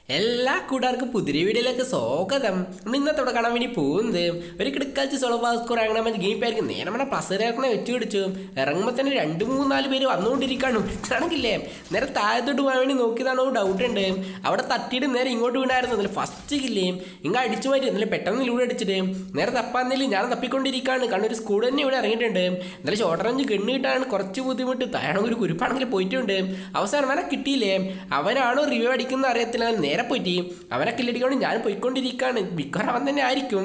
എല്ലാ കൂട്ടുകാർക്കും പുതിയ വീഡിയോയിലേക്ക് സ്വാഗതം നമ്മൾ ഇന്നത്തോടെ കാണാൻ വേണ്ടി പോകുന്നത് ഒരു കിടക്കാച്ച് സോളോ സ്കോർ അങ്ങനെ മതി ഗെയിം ആയിരിക്കും നേരെ നമ്മുടെ പ്ലസറേക്കണെ വെച്ച് പിടിച്ചു ഇറങ്ങുമ്പോൾ തന്നെ രണ്ട് മൂന്ന് നാല് പേര് വന്നുകൊണ്ടിരിക്കുകയാണ് വിളിച്ചാണെങ്കിലേ നേരെ താഴത്തോട്ട് പോകാൻ വേണ്ടി നോക്കിയതാണോ ഡൗട്ട് ഉണ്ട് അവിടെ തട്ടിയിട്ട് നേരെ ഇങ്ങോട്ട് വീണായിരുന്നു അതിൽ ഫസ്റ്റ് കില്ലേ ഇങ്ങ് അടിച്ചു മാറ്റി എന്നാലും പെട്ടെന്ന് ലൂടെ അടിച്ചിട്ട് നേരെ തപ്പാന്നില്ല ഞാൻ തപ്പിക്കൊണ്ടിരിക്കുകയാണ് കാരണം ഒരു സ്കൂൾ തന്നെ ഇവിടെ ഇറങ്ങിയിട്ടുണ്ട് എന്നാലും ഷോർട്ട് റേഞ്ച് ഗണ്ണ് കിട്ടാൻ കുറച്ച് ബുദ്ധിമുട്ട് താഴെ ഒരു കുരുപ്പാണെങ്കിൽ പോയിട്ടുണ്ട് അവസാനം അവനെ കിട്ടിയില്ലേ അവനാണോ റിവ്യൂ അടിക്കുന്ന അറിയത്തില്ല നേരെ പോയിട്ട് അവനെ കില്ലടിക്കൊണ്ട് ഞാൻ പോയിക്കൊണ്ടിരിക്കുകയാണ് മിക്കവാറും അവൻ തന്നെ ആയിരിക്കും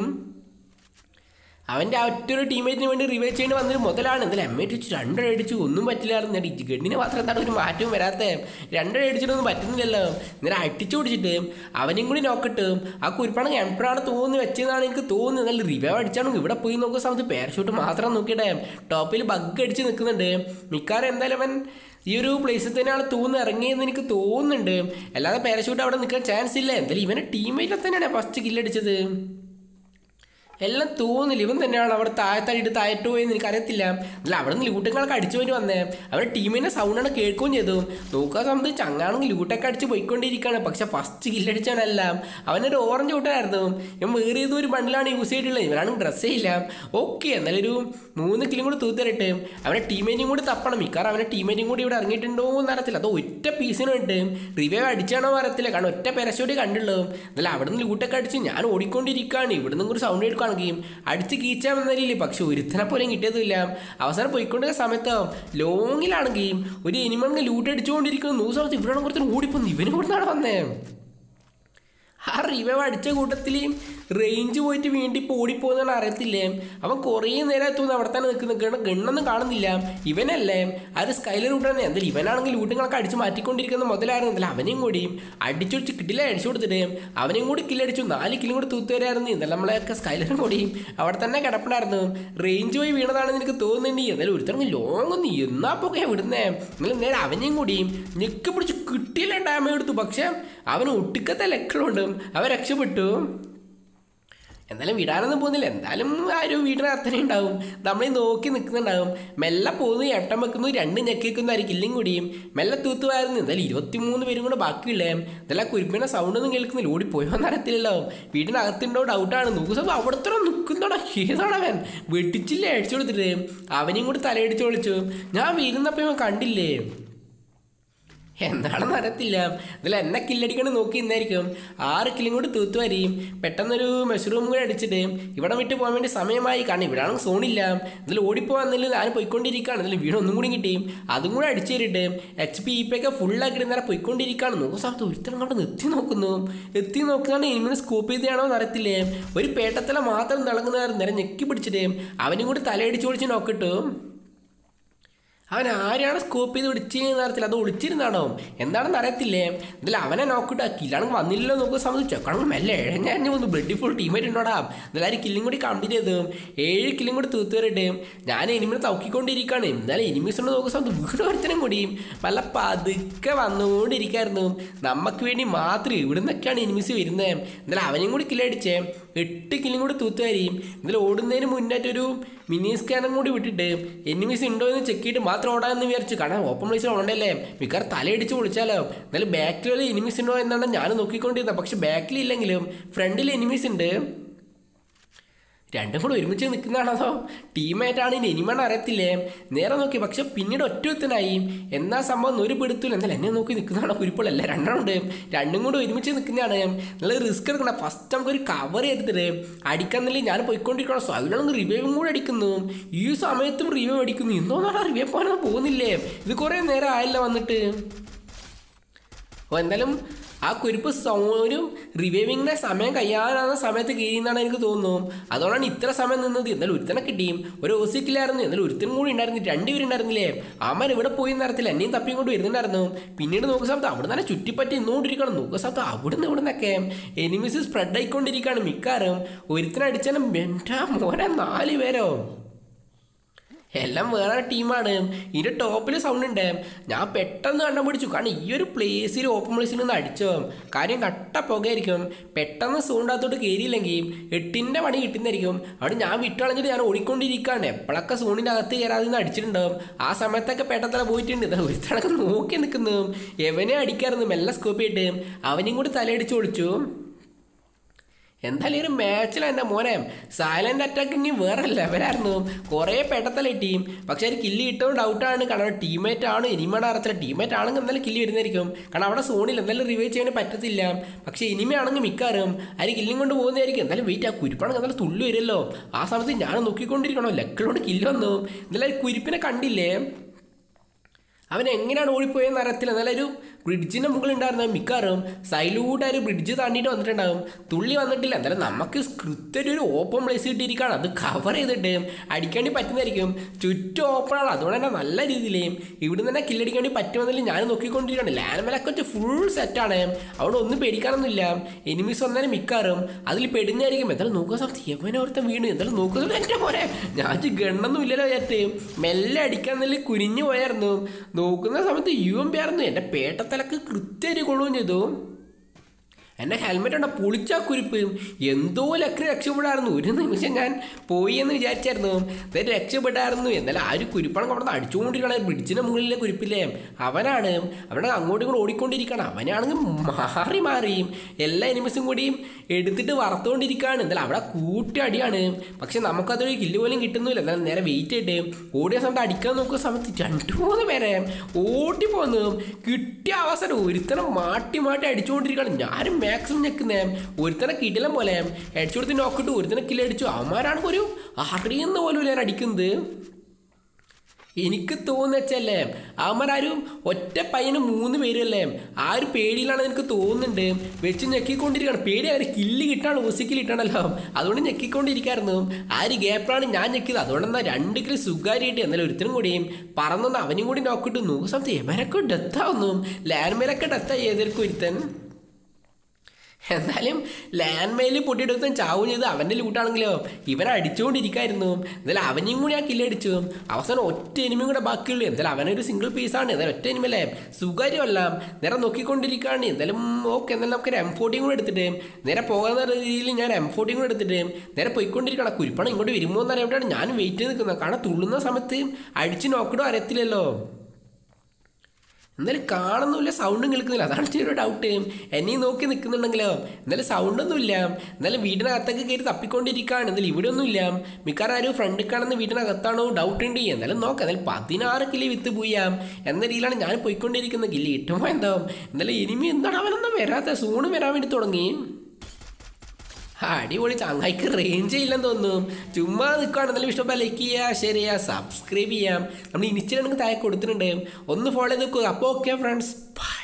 അവൻ്റെ ആ ഒറ്റൊരു ടീമേറ്റിന് വേണ്ടി റിവൈവ് ചെയ്യേണ്ടി വന്നൊരു മുതലാണ് എന്തായാലും എം അടിച്ചു രണ്ടര അടിച്ചു ഒന്നും പറ്റില്ലായിരുന്നു ഈ ഗണ്ണിന് മാത്രം എന്താണ് ഒരു മാറ്റവും വരാത്ത രണ്ടര അടിച്ചിട്ടൊന്നും പറ്റുന്നില്ലല്ലോ നേരെ അടിച്ചു പിടിച്ചിട്ട് അവനും കൂടി നോക്കിട്ട് ആ കുരിപ്പാണ് എംപ്രാണ് തോന്നി വെച്ചതെന്നാണ് എനിക്ക് തോന്നുന്നത് നല്ല റിവൈവ് അടിച്ചാണ് ഇവിടെ പോയി നോക്കുന്ന സമയത്ത് പാരഷൂട്ട് മാത്രം നോക്കിയിട്ടെ ടോപ്പിൽ ബഗ് അടിച്ച് നിൽക്കുന്നുണ്ട് മിക്കവാറും എന്തായാലും അവൻ ഈ ഒരു പ്ലേസിൽ തന്നെയാണ് തൂന്ന് ഇറങ്ങിയെന്ന് എനിക്ക് തോന്നുന്നുണ്ട് അല്ലാതെ പാരഷൂട്ട് അവിടെ നിൽക്കാൻ ചാൻസ് ഇല്ല എന്തായാലും ഇവനെ ടീമേറ്റിൽ തന്നെയാണ് ഫസ്റ്റ് കില്ലടിച്ചത് എല്ലാം തോന്നില്ല ഇവൻ തന്നെയാണ് അവിടെ താഴത്തായിട്ട് താഴത്ത് പോയെന്ന് എനിക്കറിയത്തില്ല അല്ല അവിടെ നിന്ന് ലൂട്ടങ്ങളൊക്കെ അടിച്ചു വേണ്ടി വന്നേ അവരുടെ ടീമിൻ്റെ സൗണ്ടാണ് കേൾക്കുകയും ചെയ്തു നോക്കാൻ സമയത്ത് ചങ്ങാണെങ്കിൽ ലൂട്ടൊക്കെ അടിച്ച് പോയിക്കൊണ്ടിരിക്കുകയാണ് പക്ഷെ ഫസ്റ്റ് കില്ലടിച്ചാണല്ല അവനൊരു ഓറഞ്ച് കൂട്ടായിരുന്നു ഇവൻ വേറെ ഏതോ ഒരു ബണ്ടിലാണ് യൂസ് ചെയ്തിട്ടുള്ളത് ഇവനാണെങ്കിൽ ഡ്രസ്സേ ഇല്ല ഓക്കെ എന്നാലും ഒരു മൂന്ന് കിലും കൂടി തൂത്തരട്ടെ അവൻ്റെ ടീമേറ്റും കൂടി തപ്പണം മിക്കാറും അവൻ്റെ ടീമേറ്റും കൂടി ഇവിടെ ഇറങ്ങിയിട്ടുണ്ടോ എന്ന് അറിയത്തില്ല അത് ഒറ്റ പീസിന് വേണ്ടി റിവൈവ് അടിച്ചാണോ അറിയത്തില്ല കാരണം ഒറ്റ പെരശോടി കണ്ടുള്ളൂ എന്നാലും അവിടെ നിന്ന് ലൂട്ടൊക്കെ അടിച്ച് ഞാൻ ഓടിക്കൊണ്ടിരിക്കുകയാണ് ഇവിടെ നിന്ന് ഒരു സൗണ്ട് എടുക്കുകയാണെങ്കിൽ അടിച്ച് കീച്ചാൻ വന്നതില്ലേ പക്ഷെ ഒരുത്തനെ പോലും കിട്ടിയതുമില്ല അവസാനം പോയിക്കൊണ്ടിരുന്ന സമയത്ത് ലോങ്ങിലാണെങ്കിൽ ഒരു എനിമണെങ്കിൽ ലൂട്ട് അടിച്ചുകൊണ്ടിരിക്കുന്നു നൂറ് സമയത്ത് ഇവിടെ കുറച്ച് ഓടിപ്പോന്നു ഇവന് ഇവിടുന്നാണ് വന്നേ ആ റിവൈവ് അടിച്ച കൂട്ടത്തിൽ റേഞ്ച് പോയിട്ട് വീണ്ടും ഇപ്പോൾ ഓടിപ്പോകുന്നതാണ് അറിയത്തില്ലേ അവൻ കുറേ നേരം എത്തുന്നു അവിടെ തന്നെ നിൽക്കുന്ന ഗണ്ണ ഗണ്ണൊന്നും കാണുന്നില്ല ഇവനല്ലേ അത് സ്കൈലർ കൂട്ടാണ് എന്തായാലും ഇവനാണെങ്കിൽ ലൂട്ടുകളൊക്കെ അടിച്ച് മാറ്റിക്കൊണ്ടിരിക്കുന്ന മുതലായിരുന്നു എന്തായാലും അവനെയും കൂടി അടിച്ചൊടിച്ച് കിട്ടില്ല അടിച്ചു കൊടുത്തിട്ട് അവനെയും കൂടി കില്ലടിച്ചു നാല് കിലും കൂടി തൂത്തുവരായിരുന്നു എന്നാലും നമ്മളെയൊക്കെ സ്കൈലറും കൂടി അവിടെ തന്നെ കിടപ്പുണ്ടായിരുന്നു റേഞ്ച് പോയി വീണതാണെന്ന് എനിക്ക് തോന്നുന്നുണ്ട് എന്തായാലും ഒരുത്തരം ലോങ് ഒന്ന് എന്നാ പോകെ വിടുന്നേ എന്നാലും നേരെ അവനെയും കൂടി ഞെക്കി പിടിച്ച് കിട്ടിയില്ല ഡാമേജ് എടുത്തു പക്ഷെ അവന് ഒട്ടുക്കത്തെ ലക്ഷണമുണ്ട് അവൻ രക്ഷപ്പെട്ടു എന്തായാലും വിടാനൊന്നും പോകുന്നില്ല എന്തായാലും ആ ഒരു വീടിന് അത്രയും ഉണ്ടാവും നമ്മളീ നോക്കി നിൽക്കുന്നുണ്ടാവും മെല്ലെ പോകുന്നു എട്ടം വെക്കുന്നു രണ്ട് ഞെക്കി വെക്കുന്നതായിരിക്കും ഇല്ലും കൂടിയും മെല്ലെ തൂത്തുമായിരുന്നു എന്തായാലും ഇരുപത്തിമൂന്ന് പേരും കൂടെ ബാക്കിയില്ലേ എന്തായാലും കുരുപ്പിനെ സൗണ്ട് ഒന്നും കേൾക്കുന്നില്ല ഓടിപ്പോയോ എന്നറിയത്തില്ലല്ലോ വീടിനകത്തുണ്ടോ ഡൗട്ടാണ് നോക്കുന്ന അവിടത്തെ നിൽക്കുന്നോടാ ഏതാണ് അവൻ വെട്ടിച്ചില്ലേ അടിച്ചു കൊടുത്തിട്ട് അവനെയും കൂടി തലയടിച്ച് വിളിച്ചു ഞാൻ വീരുന്നപ്പോൾ ഇവൻ കണ്ടില്ലേ എന്താണെന്ന് അറിയത്തില്ല ഇതിൽ എന്നെ കില്ലടിക്കണം നോക്കി ഇന്നായിരിക്കും ആറ് കില്ലും കൂടി തൂത്തു വരികയും പെട്ടെന്നൊരു മെഷറൂം കൂടി അടിച്ചിട്ട് ഇവിടെ വിട്ട് പോകാൻ വേണ്ടി സമയമായി കാരണം ഇവിടെ ആണെങ്കിൽ സോണില്ല ഇതിൽ ഓടിപ്പോകാന്നില്ല ഞാൻ പോയിക്കൊണ്ടിരിക്കുകയാണ് ഇതിൽ വീട് ഒന്നും കൂടി കിട്ടിയും അതും കൂടി അടിച്ചു തരിട്ട് എച്ച് പി ഇപ്പൊക്കെ ഫുള്ളാക്കിയിട്ട് നേരെ പോയിക്കൊണ്ടിരിക്കുകയാണ് നോക്കുന്ന സമയത്ത് ഒരുത്തരം അങ്ങോട്ട് നിർത്തി നോക്കുന്നു എത്തി നോക്കുകയാണ് ഇനിമിനെ സ്കൂപ്പ് ചെയ്താണോ എന്ന് അറിയത്തില്ലേ ഒരു പേട്ടത്തല മാത്രം തിളങ്ങുന്നതായിരുന്നു നേരെ ഞെക്കി പിടിച്ചിട്ട് അവനും കൂടി തലയടിച്ച് പൊളിച്ച് നോക്കിട്ടു അവൻ ആരെയാണ് സ്കോപ്പ് ചെയ്ത് ഒളിച്ചതെന്ന് അറിയത്തില്ല അത് ഒളിച്ചിരുന്നാണോ എന്താണെന്ന് അറിയത്തില്ലേ ഇതിൽ അവനെ നോക്കിട്ട് കില്ലാണെങ്കിൽ വന്നില്ലല്ലോ നോക്കുന്ന സമയത്ത് ചെക്കണെങ്കിൽ മെല്ലെ എഴഞ്ഞു വന്നു ബ്ലഡ് ഫുൾ ടീമായിട്ട് ഉണ്ടോടാ എന്നാലും കില്ലും കൂടി കംപ്ലീറ്റ് ചെയ്തു ഏഴ് കില്ലും കൂടി തൂത്തുവരട്ടെ ഞാൻ എനിമിനെ തൗക്കിക്കൊണ്ടിരിക്കുകയാണ് എന്തായാലും എനിമീസ് ഉണ്ട് നോക്കുന്ന സമയത്ത് വീട് ഒരുത്തനും കൂടിയും വല്ല പതുക്കെ വന്നുകൊണ്ടിരിക്കായിരുന്നു നമുക്ക് വേണ്ടി മാത്രം ഇവിടെ നിന്നൊക്കെയാണ് എനിമീസ് വരുന്നത് എന്നാലും അവനെയും കൂടി കില്ലടിച്ചേ എട്ട് കില്ലും കൂടി തൂത്തുവരിയും ഇതിൽ ഓടുന്നതിന് മുന്നായിട്ടൊരു മിനി സ്കാനും കൂടി വിട്ടിട്ട് എനിമീസ് ഉണ്ടോ എന്ന് ചെക്ക് ചെയ്തിട്ട് മാത്രം ഓടാമെന്ന് വിചാരിച്ചു കാരണം ഓപ്പൺ പ്ലേസിൽ ഓടണ്ടല്ലേ മിക്കവാറും തലയടിച്ച് പൊളിച്ചാലോ എന്നാലും ബാക്കിൽ എനിമീസ് ഉണ്ടോ എന്നാണ് ഞാൻ നോക്കിക്കൊണ്ടിരുന്നത് പക്ഷെ ബാക്കിൽ ഇല്ലെങ്കിലും ഫ്രണ്ടിൽ എനിമീസ് ഉണ്ട് രണ്ടും കൂടെ ഒരുമിച്ച് നിൽക്കുന്നതാണതോ ടീമായിട്ടാണ് ഇനി എനിമണ് അറിയത്തില്ലേ നേരെ നോക്കി പക്ഷെ പിന്നീട് ഒറ്റത്തനായി എന്നാ സംഭവം ഒരു പിടുത്തില്ല എന്തായാലും എന്നെ നോക്കി നിൽക്കുന്നതാണോ കുരിപ്പുള്ളല്ല രണ്ടെണ്ണമുണ്ട് രണ്ടും കൂടെ ഒരുമിച്ച് നിൽക്കുന്നതാണ് നല്ല റിസ്ക് എടുക്കണം ഫസ്റ്റ് നമുക്കൊരു കവർ എടുത്തിട്ട് അടിക്കാന്നില്ല ഞാൻ പോയിക്കൊണ്ടിരിക്കണം സൈഡിലാണെങ്കിൽ റിവൈവും കൂടെ അടിക്കുന്നു ഈ സമയത്തും റിവൈവ് അടിക്കുന്നു എന്തോന്നാണ് റിവൈവ് പോകാനൊന്നും പോകുന്നില്ലേ ഇത് കുറേ നേരം ആയില്ല വന്നിട്ട് അപ്പോൾ എന്തായാലും ആ കുരിപ്പ് ഒരു റിവൈവിങ്ങിൻ്റെ സമയം കഴിയാനാകുന്ന സമയത്ത് കീഴിന്നാണ് എനിക്ക് തോന്നുന്നു അതുകൊണ്ടാണ് ഇത്ര സമയം നിന്നത് എന്നാലും ഒരുത്തനെ കിട്ടിയും ഒരു ഓസിക്കില്ലായിരുന്നു എന്നാലും ഒരുത്തനും കൂടി ഉണ്ടായിരുന്നു രണ്ടുപേരുണ്ടായിരുന്നില്ലേ അമ്മൻ ഇവിടെ പോയി നടത്തില്ല എന്നെയും തപ്പിയും കൊണ്ട് വരുന്നുണ്ടായിരുന്നു പിന്നീട് നോക്കുന്ന സമയത്ത് അവിടെ തന്നെ ചുറ്റിപ്പറ്റി ഇന്നുകൊണ്ടിരിക്കണം നോക്കുന്ന സമയത്ത് അവിടെ നിന്ന് ഇവിടെ നിന്നൊക്കെ എനിമീസ് സ്പ്രെഡ് ആയിക്കൊണ്ടിരിക്കുകയാണ് മിക്കാറും ഒരുത്തനടിച്ചാലും എൻ്റെ മോനെ നാല് പേരോ എല്ലാം വേറെ ടീമാണ് ഇതിന്റെ ടോപ്പിൽ സൗണ്ട് ഉണ്ട് ഞാൻ പെട്ടെന്ന് കണ്ടം പിടിച്ചു കാരണം ഈ ഒരു പ്ലേസിൽ ഓപ്പൺ പ്ലേസിൽ നിന്ന് അടിച്ചോ കാര്യം കട്ട പുകയായിരിക്കും പെട്ടെന്ന് സൂണ്ടകത്തോട്ട് കയറിയില്ലെങ്കിൽ എട്ടിൻ്റെ പണി കിട്ടുന്നതായിരിക്കും അവിടെ ഞാൻ വിട്ടളഞ്ഞിട്ട് ഞാൻ ഓടിക്കൊണ്ടിരിക്കുകയാണ് എപ്പോഴൊക്കെ സൂണിൻ്റെ അകത്ത് കയറാതെ നിന്ന് അടിച്ചിട്ടുണ്ടാവും ആ സമയത്തൊക്കെ പെട്ടെന്ന് പോയിട്ടുണ്ട് എന്നാൽ ഒരു തടക്കം നോക്കി നിൽക്കുന്നു എവനെ അടിക്കാറുന്നു മെല്ലെ സ്കോപ്പ് ചെയ്തിട്ട് അവനെയും കൂടി തലയടിച്ച് ഒളിച്ചു എന്തായാലും ഈ ഒരു മാച്ചിൽ എൻ്റെ മോനെ സൈലന്റ് അറ്റാക്ക് ഇനി വേറെ ലെവലായിരുന്നു കുറേ പെട്ടത്തല ടീം പക്ഷെ ഒരു കില്ല് കിട്ടുമ്പോൾ ഡൗട്ടാണ് കാരണം ടീമേറ്റ് ആണ് ഇനിമയുടെ അറിയത്തില്ല ടീമേറ്റ് ആണെങ്കിൽ എന്തായാലും കില്ല് വരുന്നതായിരിക്കും കാരണം അവിടെ സോണിൽ എന്തായാലും റിവൈവ് ചെയ്യാൻ പറ്റത്തില്ല പക്ഷേ ഇനിമയാണെങ്കിൽ മിക്കാറും അതിന് കില്ലും കൊണ്ട് പോകുന്നതായിരിക്കും എന്തായാലും വെയിറ്റ് ആ കുരിപ്പാണെങ്കിൽ എന്തായാലും തുള്ളി വരുമല്ലോ ആ സമയത്ത് ഞാൻ നോക്കിക്കൊണ്ടിരിക്കണോ ലക്കിലോട് കില്ല് വന്നു എന്തായാലും കുരിപ്പിനെ കണ്ടില്ലേ അവൻ എങ്ങനെയാണ് ഓടിപ്പോയെന്ന് അറിയത്തില്ല എന്നാലും ഒരു ബ്രിഡ്ജിന്റെ മുകളിൽ ഉണ്ടായിരുന്ന മിക്കാറും സൈലൂട്ട് ഒരു ബ്രിഡ്ജ് താണ്ടിയിട്ട് വന്നിട്ടുണ്ടാവും തുള്ളി വന്നിട്ടില്ല എന്തായാലും നമുക്ക് കൃത്യം ഒരു ഓപ്പൺ പ്ലേസ് കിട്ടിയിരിക്കുകയാണ് അത് കവർ ചെയ്തിട്ട് അടിക്കേണ്ടി പറ്റുന്നതായിരിക്കും ചുറ്റും ഓപ്പണാണ് അതുകൊണ്ട് തന്നെ നല്ല രീതിയിൽ ഇവിടെ തന്നെ കില്ലടിക്കേണ്ടി പറ്റുമെന്നില്ല ഞാൻ നോക്കിക്കൊണ്ടിരിക്കുകയാണ് ലാൻമേലൊക്കെ വെച്ച് ഫുൾ സെറ്റാണ് അവിടെ ഒന്നും പേടിക്കാനൊന്നുമില്ല എനിമീസ് വന്നാലും മിക്കാറും അതിൽ പെടുന്നതായിരിക്കും എന്തായാലും നോക്കുന്ന സമയത്ത് യവനെ ഓർത്ത വീണ് എന്തായാലും നോക്കുന്നത് എൻ്റെ പോലെ ഞാൻ ഗണ്ണൊന്നും ഇല്ലല്ലോ വിചാരിച്ച് മെല്ലെ അടിക്കാൻ നല്ല കുനിഞ്ഞു പോയായിരുന്നു നോക്കുന്ന സമയത്ത് യു എം പി ആയിരുന്നു എൻ്റെ പേട്ടത്തലക്ക് കൃത്യമായിട്ട് കൊള്ളുകയും ചെയ്തു എൻ്റെ ഹെൽമെറ്റ് ഉണ്ട പൊളിച്ചാ കുരിപ്പ് എന്തോ ലക്കിന് രക്ഷപ്പെടായിരുന്നു ഒരു നിമിഷം ഞാൻ പോയി എന്ന് വിചാരിച്ചായിരുന്നു ഇത് രക്ഷപ്പെട്ടായിരുന്നു എന്നാലും ആ ഒരു കുരിപ്പാണ് അവിടെ നിന്ന് അടിച്ചുകൊണ്ടിരിക്കണ ബ്രിഡ്ജിന്റെ മുകളിലെ കുരിപ്പില്ലേ അവനാണ് അവിടെ അങ്ങോട്ടും ഇങ്ങോട്ടും ഓടിക്കൊണ്ടിരിക്കണം അവനാണെങ്കിൽ മാറി മാറി എല്ലാ എനിമീസും കൂടിയും എടുത്തിട്ട് വറുത്തുകൊണ്ടിരിക്കുകയാണ് എന്നാലും അവിടെ കൂട്ടി അടിയാണ് പക്ഷെ നമുക്കതൊരു കില്ല് പോലും കിട്ടുന്നില്ല എന്നാലും നേരെ വെയിറ്റ് ചെയ്തിട്ട് ഓടിയ സമയത്ത് അടിക്കാൻ നോക്കുന്ന സമയത്ത് രണ്ടു മൂന്ന് പേരെ ഓടി പോന്നു കിട്ടിയ അവസരം ഒരുത്തനെ മാട്ടി മാട്ടി അടിച്ചുകൊണ്ടിരിക്കുകയാണ് ഞാനും മാക്സിമം ഞെക്കുന്നേ ഒരുത്തനെ കിടിലം പോലെ അടിച്ചു കൊടുത്ത് നോക്കിട്ട് ഒരുത്തനെ കില്ലടിച്ചു അവന്മാരാണ് ഒരു അറിയുന്ന പോലും ഞാൻ അടിക്കുന്നത് എനിക്ക് തോന്നുവച്ചല്ലേ അവന്മാരാരും ഒറ്റ പയ്യന് മൂന്ന് പേരല്ലേ ആ ഒരു പേടിയിലാണ് എനിക്ക് തോന്നുന്നുണ്ട് വെച്ച് ഞെക്കിക്കൊണ്ടിരിക്കുകയാണ് പേടി അവർ കില്ല് കിട്ടാണ് ഓസിക്കിൽ കിട്ടണല്ലോ അതുകൊണ്ട് ഞെക്കിക്കൊണ്ടിരിക്കായിരുന്നു ആ ഒരു ഗ്യാപ്പിലാണ് ഞാൻ ഞെക്കിയത് അതുകൊണ്ട് എന്നാൽ രണ്ട് കിലോ സുഖാരിയായിട്ട് എന്നാലും ഒരുത്തനും കൂടിയും പറന്നൊന്ന് അവനും കൂടി നോക്കിട്ട് നൂറ് സമയത്ത് എവരൊക്കെ ഡെത്താവുന്നു ലാൻമേലൊക്കെ ഡെത്തായി ഏതൊരു ഒരുത്തൻ എന്നാലും ലാൻഡ് മെയിൽ പൊട്ടിയെടുത്തും ചാവും ചെയ്ത് അവൻ്റെ ലൂട്ടാണെങ്കിലോ ഇവൻ അടിച്ചുകൊണ്ടിരിക്കായിരുന്നു എന്തായാലും അവനെയും കൂടി ആ കില്ലടിച്ചു അവസാനം ഒറ്റ എനിമയും കൂടെ ബാക്കിയുള്ളൂ എന്തായാലും അവനൊരു സിംഗിൾ പീസാണ് എന്തായാലും ഒറ്റ എനിമല്ലേ സുഖാര്യമല്ല നേരെ നോക്കിക്കൊണ്ടിരിക്കുകയാണ് എന്തായാലും ഓക്കെ എന്നാലും നമുക്ക് ഒരു എം ഫോർട്ടിയും കൂടെ എടുത്തിട്ട് നേരെ പോകുന്ന രീതിയിൽ ഞാൻ എം ഫോർട്ടിയും കൂടെ എടുത്തിട്ട് നേരെ പോയിക്കൊണ്ടിരിക്കണം കുരിപ്പണം ഇങ്ങോട്ട് വരുമോ എന്ന് അറിയാൻ ഞാൻ വെയിറ്റ് ചെയ്ത് നിൽക്കുന്നത് കാരണം തുള്ളുന്ന സമയത്ത് അടിച്ച് നോക്കിടോ അറിയത്തില്ലല്ലോ എന്നാലും കാണുന്നില്ല സൗണ്ടും കേൾക്കുന്നില്ല അതാണ് ചെറിയൊരു ഡൗട്ട് എന്നെയും നോക്കി നിൽക്കുന്നുണ്ടെങ്കിലോ എന്നാലും സൗണ്ടൊന്നുമില്ല എന്നാലും വീടിനകത്തൊക്കെ കയറി തപ്പിക്കൊണ്ടിരിക്കുകയാണ് എന്നാലും ഇവിടെ ഒന്നുമില്ല മിക്കവാറും ആരും ഫ്രണ്ടിൽ കാണുന്ന വീടിനകത്താണോ ഡൗട്ട് ഉണ്ട് എന്നാലും നോക്കാം എന്നാലും പതിനാറ് കിലി വിത്ത് പോയാം എന്ന രീതിയിലാണ് ഞാൻ പോയിക്കൊണ്ടിരിക്കുന്നത് കില്ലി കിട്ടുമ്പോൾ എന്താവും എന്നാലും ഇനിമി എന്താണ് അവനൊന്നും വരാത്ത സൂണ് വരാൻ വേണ്ടി തുടങ്ങി അടിപൊളി ചങ്ങായിക്ക് റേഞ്ച് ഇല്ലെന്ന് തോന്നുന്നു ചുമ്മാ നിൽക്കുകയാണെന്നാലും ഇഷ്ടപ്പെട്ട ലൈക്ക് ചെയ്യുക ഷെയർ ചെയ്യുക സബ്സ്ക്രൈബ് ചെയ്യാം നമ്മൾ ഇനിച്ചിലാണെങ്കിൽ താഴെ കൊടുത്തിട്ടുണ്ട് ഒന്ന് ഫോളോ ചെയ്ത് നോക്കുക അപ്പോൾ ഓക്കെ ഫ്രണ്ട്സ് ബൈ